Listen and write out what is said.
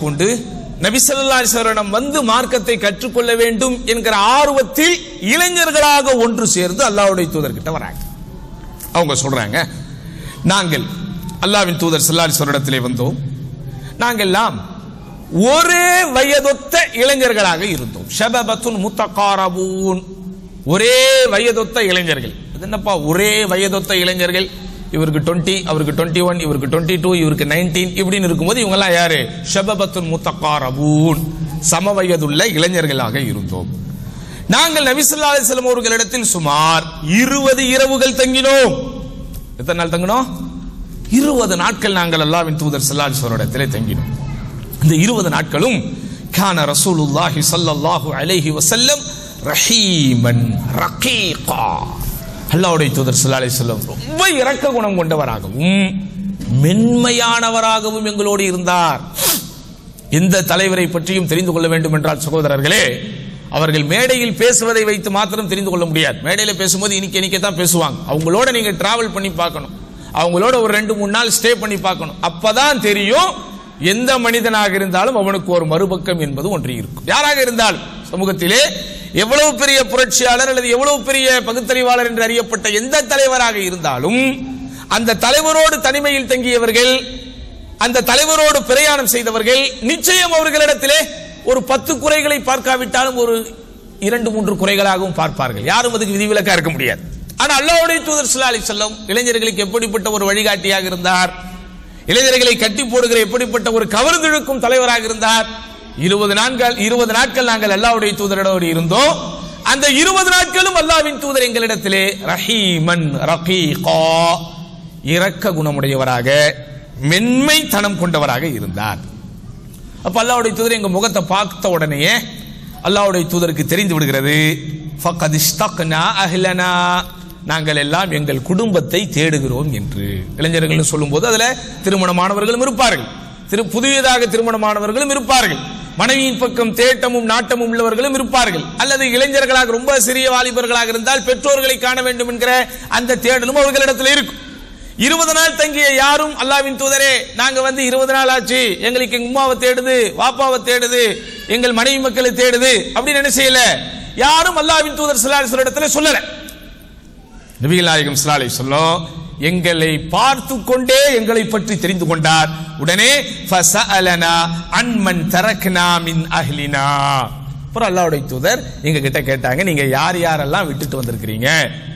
கொண்டு நபிசல்லாஸ்வரிடம் வந்து மார்க்கத்தை கற்றுக்கொள்ள வேண்டும் என்கிற ஆர்வத்தில் இளைஞர்களாக ஒன்று சேர்ந்து அல்லாஹ்வுடைய தூதர்கிட்ட வராங்க அவங்க சொல்றாங்க நாங்கள் அல்லாவின் தூதர் சல்லாஸ்வரிடத்திலே வந்தோம் நாங்கெல்லாம் ஒரே வயதொத்த இளைஞர்களாக இருந்தோம் ஷபபத்துன் முத்தகாரபூன் ஒரே வயதொத்த இளைஞர்கள் அது என்னப்பா ஒரே வயதொத்த இளைஞர்கள் இவருக்கு 20 அவருக்கு 21 ஒன் இவருக்கு 22 டூ இவருக்கு நைன்டீன் இப்படின்னு இருக்கும்போது இவங்கெல்லாம் யாரு ஷபபத்துன் முத்தகாரபூன் சம வயதுள்ள இளைஞர்களாக இருந்தோம் நாங்கள் நபிசுல்லா அலிஸ்லாம் அவர்களிடத்தில் சுமார் இருபது இரவுகள் தங்கினோம் எத்தனை நாள் தங்கினோம் இருபது நாட்கள் நாங்கள் அல்லாவின் தூதர் சல்லாஹிஸ்வரிடத்திலே தங்கினோம் இந்த இருபது நாட்களும் கான ரசூலுல்லாஹி ஸல்லல்லாஹு அலைஹி வஸல்லம் ரஹீமன் ரகீகா அல்லாஹ்வுடைய தூதர் ஸல்லல்லாஹு அலைஹி வஸல்லம் ரொம்ப இரக்க குணம் கொண்டவராகவும் மென்மையானவராகவும் எங்களோடு இருந்தார் எந்த தலைவரை பற்றியும் தெரிந்து கொள்ள வேண்டும் என்றால் சகோதரர்களே அவர்கள் மேடையில் பேசுவதை வைத்து மாத்திரம் தெரிந்து கொள்ள முடியாது மேடையில் பேசும்போது இனிக்க இனிக்க தான் பேசுவாங்க அவங்களோட நீங்க டிராவல் பண்ணி பார்க்கணும் அவங்களோட ஒரு ரெண்டு மூணு நாள் ஸ்டே பண்ணி பார்க்கணும் அப்பதான் தெரியும் எந்த மனிதனாக இருந்தாலும் அவனுக்கு ஒரு மறுபக்கம் என்பது ஒன்று இருக்கும் யாராக இருந்தாலும் சமூகத்திலே எவ்வளவு பெரிய புரட்சியாளர் அல்லது எவ்வளவு பெரிய பகுத்தறிவாளர் என்று அறியப்பட்ட எந்த தலைவராக இருந்தாலும் அந்த தலைவரோடு தனிமையில் தங்கியவர்கள் அந்த தலைவரோடு பிரயாணம் செய்தவர்கள் நிச்சயம் அவர்களிடத்திலே ஒரு பத்து குறைகளை பார்க்காவிட்டாலும் ஒரு இரண்டு மூன்று குறைகளாகவும் பார்ப்பார்கள் யாரும் அதுக்கு விதிவிலக்கா இருக்க முடியாது ஆனா அல்லாஹ்வுடைய தூதர் ஸல்லல்லாஹு அலைஹி வஸல்லம் இளைஞர்களுக்கு எப்படிப்பட்ட ஒரு வழிகாட்டியாக இருந்தார் இளைஞர்களை கட்டி போடுகிற எப்படிப்பட்ட ஒரு கவர்ந்திழுக்கும் தலைவராக இருந்தார் இருபது நாட்கள் இருபது நாட்கள் நாங்கள் அல்லாஹ்வுடைய தூதரோடு இருந்தோம் அந்த இருபது நாட்களும் அல்லாஹ்வின் தூதர் எங்களிடத்திலே ரஹீமன் ரகீகா இரக்க குணமுடையவராக மென்மைத்தனம் கொண்டவராக இருந்தார் அப்ப அல்லாஹ்வுடைய தூதர் எங்க முகத்தை பார்த்த உடனேயே அல்லாஹ்வுடைய தூதருக்கு தெரிந்து விடுகிறது ஃபக்கத் இஷ்தக்னா அஹ்லனா நாங்கள் எல்லாம் எங்கள் குடும்பத்தை தேடுகிறோம் என்று இளைஞர்கள் சொல்லும்போது அதுல திருமணமானவர்களும் இருப்பார்கள் திரு புதியதாக திருமணமானவர்களும் இருப்பார்கள் மனைவியின் பக்கம் தேட்டமும் நாட்டமும் உள்ளவர்களும் இருப்பார்கள் அல்லது இளைஞர்களாக ரொம்ப சிறிய வாலிபர்களாக இருந்தால் பெற்றோர்களை காண வேண்டும் என்கிற அந்த தேடலும் அவர்களிடத்தில் இருக்கும் இருபது நாள் தங்கிய யாரும் அல்லாவின் தூதரே நாங்க வந்து இருபது நாள் ஆச்சு எங்களுக்கு எங்க உமாவை தேடுது வாப்பாவை தேடுது எங்கள் மனைவி மக்களை தேடுது அப்படின்னு என்ன செய்யல யாரும் அல்லாவின் தூதர் சிலாலிசர் இடத்துல சொல்லல நபிகள் நாயகம் சிலாலை சொல்லும் எங்களை பார்த்து கொண்டே எங்களை பற்றி தெரிந்து கொண்டார் உடனே ஃபஸஅலனா அன்மன் தரக்னா மின் அஹ்லினா அப்புறம் அல்லாஹ்வுடைய தூதர் எங்க கிட்ட கேட்டாங்க நீங்க யார் யாரெல்லாம் விட்டுட்டு வந்திருக்கிறீங்க